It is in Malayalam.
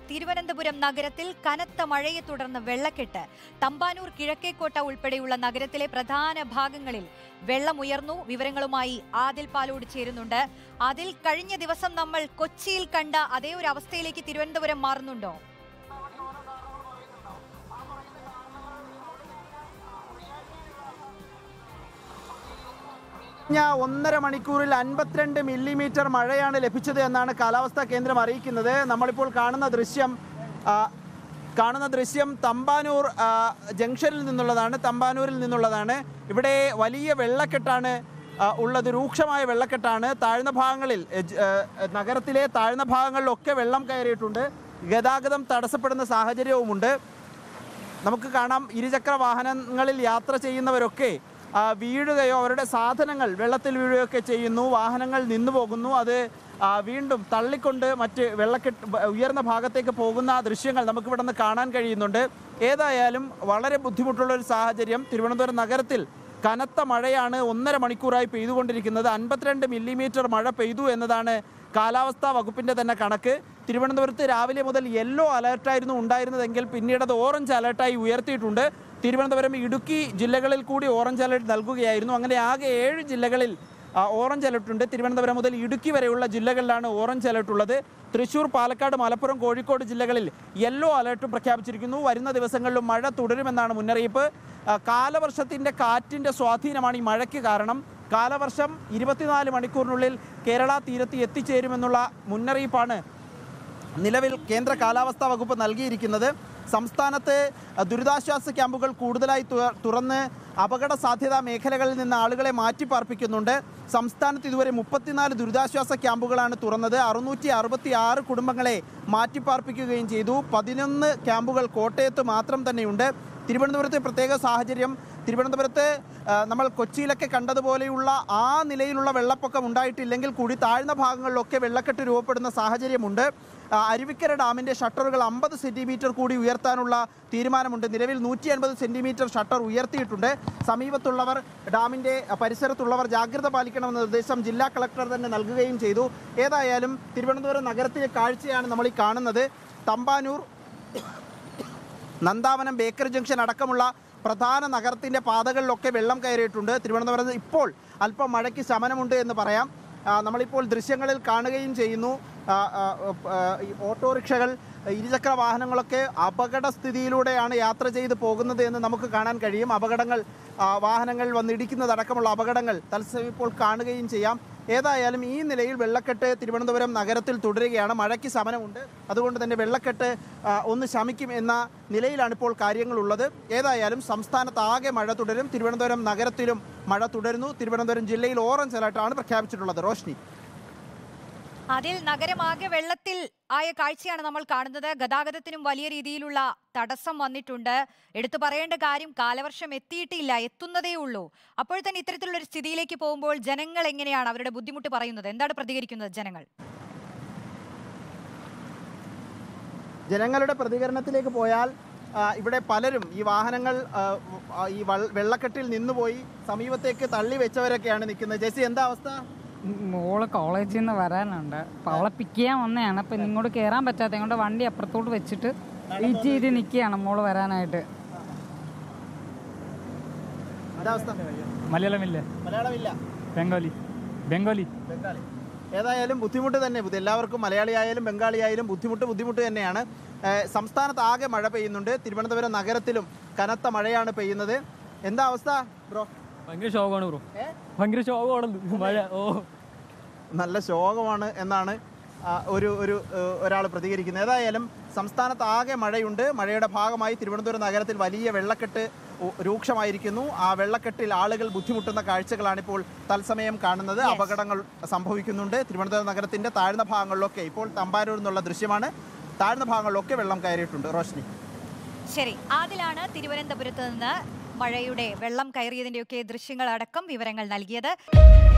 തിരുവനന്തപുരം നഗരത്തിൽ കനത്ത മഴയെ തുടർന്ന് വെള്ളക്കെട്ട് തമ്പാനൂർ കിഴക്കേക്കോട്ട ഉൾപ്പെടെയുള്ള നഗരത്തിലെ പ്രധാന ഭാഗങ്ങളിൽ വെള്ളമുയർന്നു വിവരങ്ങളുമായി ആദിൽ പാലോട് ചേരുന്നുണ്ട് അതിൽ കഴിഞ്ഞ ദിവസം നമ്മൾ കൊച്ചിയിൽ കണ്ട അതേ ഒരു അവസ്ഥയിലേക്ക് തിരുവനന്തപുരം മാറുന്നുണ്ടോ കഴിഞ്ഞ ഒന്നര മണിക്കൂറിൽ അൻപത്തിരണ്ട് മില്ലിമീറ്റർ മഴയാണ് ലഭിച്ചത് എന്നാണ് കാലാവസ്ഥാ കേന്ദ്രം അറിയിക്കുന്നത് നമ്മളിപ്പോൾ കാണുന്ന ദൃശ്യം ആ, കാണുന്ന ദൃശ്യം തമ്പാനൂർ ആ, ജംഗ്ഷനിൽ നിന്നുള്ളതാണ് തമ്പാനൂരിൽ നിന്നുള്ളതാണ് ഇവിടെ വലിയ വെള്ളക്കെട്ടാണ് ആ, ഉള്ളത് രൂക്ഷമായ വെള്ളക്കെട്ടാണ് താഴ്ന്ന ഭാഗങ്ങളിൽ എ, ജ്, ഏ, നഗരത്തിലെ താഴ്ന്ന ഭാഗങ്ങളിലൊക്കെ വെള്ളം കയറിയിട്ടുണ്ട് ഗതാഗതം തടസ്സപ്പെടുന്ന സാഹചര്യവുമുണ്ട് നമുക്ക് കാണാം ഇരുചക്ര വാഹനങ്ങളിൽ യാത്ര ചെയ്യുന്നവരൊക്കെ ആ, വീഴുകയോ അവരുടെ സാധനങ്ങൾ വെള്ളത്തിൽ വീഴുകയൊക്കെ ചെയ്യുന്നു വാഹനങ്ങൾ നിന്നു പോകുന്നു അത് ആ, വീണ്ടും തള്ളിക്കൊണ്ട് മറ്റ് വെള്ളക്കെട്ട് ബ- ഉയർന്ന ഭാഗത്തേക്ക് പോകുന്ന ദൃശ്യങ്ങൾ നമുക്ക് ഇവിടെ നിന്ന് കാണാൻ കഴിയുന്നുണ്ട് ഏതായാലും വളരെ ബുദ്ധിമുട്ടുള്ള ഒരു സാഹചര്യം തിരുവനന്തപുരം നഗരത്തിൽ കനത്ത മഴയാണ് ഒന്നര മണിക്കൂറായി പെയ്തുകൊണ്ടിരിക്കുന്നത് അൻപത്തിരണ്ട് മില്ലിമീറ്റർ മഴ പെയ്തു എന്നതാണ് കാലാവസ്ഥാ വകുപ്പിന്റെ തന്നെ കണക്ക് തിരുവനന്തപുരത്ത് രാവിലെ മുതൽ യെല്ലോ അലർട്ടായിരുന്നു ഉണ്ടായിരുന്നതെങ്കിൽ പിന്നീട് അത് ഓറഞ്ച് അലർട്ടായി ഉയർത്തിയിട്ടുണ്ട് തിരുവനന്തപുരം ഇടുക്കി ജില്ലകളിൽ കൂടി ഓറഞ്ച് അലർട്ട് നൽകുകയായിരുന്നു അങ്ങനെ ആകെ ഏഴ് ജില്ലകളിൽ ആ, ഓറഞ്ച് അലർട്ട് ഉണ്ട് തിരുവനന്തപുരം മുതൽ ഇടുക്കി വരെയുള്ള ജില്ലകളിലാണ് ഓറഞ്ച് അലർട്ട് ഉള്ളത് തൃശൂർ പാലക്കാട് മലപ്പുറം കോഴിക്കോട് ജില്ലകളിൽ യെല്ലോ അലർട്ടും പ്രഖ്യാപിച്ചിരിക്കുന്നു വരുന്ന ദിവസങ്ങളിലും മഴ തുടരുമെന്നാണ് മുന്നറിയിപ്പ് ആ, കാലവർഷത്തിന്റെ കാറ്റിന്റെ സ്വാധീനമാണ് ഈ മഴയ്ക്ക് കാരണം കാലവർഷം ഇരുപത്തിനാല് മണിക്കൂറിനുള്ളിൽ കേരള തീരത്ത് എത്തിച്ചേരുമെന്നുള്ള മുന്നറിയിപ്പാണ് നിലവിൽ കേന്ദ്ര കാലാവസ്ഥാ വകുപ്പ് നൽകിയിരിക്കുന്നത് സംസ്ഥാനത്ത് ദുരിതാശ്വാസ ക്യാമ്പുകൾ കൂടുതലായി തു- തുറന്ന് അപകട സാധ്യതാ മേഖലകളിൽ നിന്ന് ആളുകളെ മാറ്റിപ്പാർപ്പിക്കുന്നുണ്ട് സംസ്ഥാനത്ത് ഇതുവരെ മുപ്പത്തിനാല് ദുരിതാശ്വാസ ക്യാമ്പുകളാണ് തുറന്നത് അറുന്നൂറ്റി അറുപത്തി ആറ് കുടുംബങ്ങളെ മാറ്റിപ്പാർപ്പിക്കുകയും ചെയ്തു പതിനൊന്ന് ക്യാമ്പുകൾ കോട്ടയത്ത് മാത്രം തന്നെയുണ്ട് തിരുവനന്തപുരത്തെ പ്രത്യേക സാഹചര്യം തിരുവനന്തപുരത്ത് ആ, നമ്മൾ കൊച്ചിയിലൊക്കെ കണ്ടതുപോലെയുള്ള ആ നിലയിലുള്ള വെള്ളപ്പൊക്കം ഉണ്ടായിട്ടില്ലെങ്കിൽ കൂടി താഴ്ന്ന ഭാഗങ്ങളിലൊക്കെ വെള്ളക്കെട്ട് രൂപപ്പെടുന്ന സാഹചര്യമുണ്ട് ആ, അരുവിക്കര ഡാമിൻ്റെ ഷട്ടറുകൾ അമ്പത് സെൻറ്റിമീറ്റർ കൂടി ഉയർത്താനുള്ള തീരുമാനമുണ്ട് നിലവിൽ നൂറ്റി അൻപത് സെൻറ്റിമീറ്റർ ഷട്ടർ ഉയർത്തിയിട്ടുണ്ട് സമീപത്തുള്ളവർ ഡാമിൻ്റെ പരിസരത്തുള്ളവർ ജാഗ്രത പാലിക്കണമെന്ന നിർദ്ദേശം ജില്ലാ കളക്ടർ തന്നെ നൽകുകയും ചെയ്തു ഏതായാലും തിരുവനന്തപുരം നഗരത്തിലെ കാഴ്ചയാണ് നമ്മൾ ഈ കാണുന്നത് തമ്പാനൂർ നന്ദാവനം ബേക്കറി ജംഗ്ഷൻ അടക്കമുള്ള പ്രധാന നഗരത്തിൻ്റെ പാതകളിലൊക്കെ വെള്ളം കയറിയിട്ടുണ്ട് തിരുവനന്തപുരത്ത് ഇപ്പോൾ അല്പം മഴയ്ക്ക് ശമനമുണ്ട് എന്ന് പറയാം ആ, നമ്മളിപ്പോൾ ദൃശ്യങ്ങളിൽ കാണുകയും ചെയ്യുന്നു ആ, ആ, ആ, ഈ ഓട്ടോറിക്ഷകൾ ഇരുചക്ര വാഹനങ്ങളൊക്കെ അപകടസ്ഥിതിയിലൂടെയാണ് യാത്ര ചെയ്ത് പോകുന്നത് എന്ന് നമുക്ക് കാണാൻ കഴിയും അപകടങ്ങൾ ആ, വാഹനങ്ങൾ വന്നിടിക്കുന്നതടക്കമുള്ള അപകടങ്ങൾ തത്സമയം ഇപ്പോൾ കാണുകയും ചെയ്യാം ഏതായാലും ഈ നിലയിൽ വെള്ളക്കെട്ട് തിരുവനന്തപുരം നഗരത്തിൽ തുടരുകയാണ് മഴയ്ക്ക് ശമനമുണ്ട് അതുകൊണ്ട് തന്നെ വെള്ളക്കെട്ട് ആ, ഒന്ന് ശമിക്കും എന്ന നിലയിലാണ് ഇപ്പോൾ കാര്യങ്ങളുള്ളത് ഏതായാലും സംസ്ഥാനത്ത് ആകെ മഴ തുടരും തിരുവനന്തപുരം നഗരത്തിലും മഴ തുടരുന്നു തിരുവനന്തപുരം ജില്ലയിൽ ഓറഞ്ച് അലർട്ടാണ് പ്രഖ്യാപിച്ചിട്ടുള്ളത് റോഷ്നി അതിൽ നഗരമാകെ വെള്ളത്തിൽ ആയ കാഴ്ചയാണ് നമ്മൾ കാണുന്നത് ഗതാഗതത്തിനും വലിയ രീതിയിലുള്ള തടസ്സം വന്നിട്ടുണ്ട് എടുത്തു പറയേണ്ട കാര്യം കാലവർഷം എത്തിയിട്ടില്ല എത്തുന്നതേ ഉള്ളൂ അപ്പോൾ തന്നെ ഇത്തരത്തിലുള്ള ഒരു സ്ഥിതിയിലേക്ക് പോകുമ്പോൾ ജനങ്ങൾ എങ്ങനെയാണ് അവരുടെ ബുദ്ധിമുട്ട് പറയുന്നത് എന്താണ് പ്രതികരിക്കുന്നത് ജനങ്ങൾ ജനങ്ങളുടെ പ്രതികരണത്തിലേക്ക് പോയാൽ ആ, ഇവിടെ പലരും ഈ വാഹനങ്ങൾ ആ, ആ, ഈ വൾ- വെള്ളക്കെട്ടിൽ നിന്നുപോയി സമീപത്തേക്ക് തള്ളി വെച്ചവരൊക്കെയാണ് നിൽക്കുന്നത് ജെസി എന്താ അവസ്ഥ മോള് കോളേജിൽ നിന്ന് വരാനുണ്ട് അപ്പോൾ അവളെ പിക്ക് ചെയ്യാൻ വന്നതാണ് അപ്പം ഇങ്ങോട്ട് കയറാൻ പറ്റാത്ത കൊണ്ട് വണ്ടി അപ്പുറത്തോട്ട് വെച്ചിട്ട് വെയിറ്റ് ചെയ്ത് നിൽക്കുകയാണ് മോള് വരാനായിട്ട് എന്താ അവസ്ഥ മലയാളമില്ലേ മലയാളമില്ല ബംഗാളി ബംഗാളി ബംഗാളി ഏതായാലും ബുദ്ധിമുട്ട് തന്നെ ഇത് എല്ലാവർക്കും മലയാളി ആയാലും ബംഗാളി ആയാലും ബുദ്ധിമുട്ട് ബുദ്ധിമുട്ട് തന്നെയാണ് ഏഹ് സംസ്ഥാനത്ത് ആകെ മഴ പെയ്യുന്നുണ്ട് തിരുവനന്തപുരം നഗരത്തിലും കനത്ത മഴയാണ് പെയ്യുന്നത് എന്താ അവസ്ഥ ബ്രോ ഭയങ്കര ശോകമാണ് ബ്രോ ഭയങ്കര ശോകമാണ് മഴ ഓ നല്ല ശോകമാണ് എന്നാണ് ആ, ഒരു ഒരു ഒരാൾ പ്രതികരിക്കുന്നത് ഏതായാലും സംസ്ഥാനത്ത് ആകെ മഴയുണ്ട് മഴയുടെ ഭാഗമായി തിരുവനന്തപുരം നഗരത്തിൽ വലിയ വെള്ളക്കെട്ട് ഉ- രൂക്ഷമായിരിക്കുന്നു ആ വെള്ളക്കെട്ടിൽ ആളുകൾ ബുദ്ധിമുട്ടുന്ന കാഴ്ചകളാണ് ഇപ്പോൾ തത്സമയം കാണുന്നത് അപകടങ്ങൾ സംഭവിക്കുന്നുണ്ട് തിരുവനന്തപുരം നഗരത്തിന്റെ താഴ്ന്ന ഭാഗങ്ങളിലൊക്കെ ഇപ്പോൾ തമ്പാനൂർ എന്നുള്ള ദൃശ്യമാണ് താഴ്ന്ന ഭാഗങ്ങളിലൊക്കെ വെള്ളം കയറിയിട്ടുണ്ട് റോഷ്നി ശരി അതിലാണ് തിരുവനന്തപുരത്ത് നിന്ന് മഴയുടെ വെള്ളം കയറിയതിന്റെയൊക്കെ ദൃശ്യങ്ങൾ അടക്കം വിവരങ്ങൾ നൽകിയത്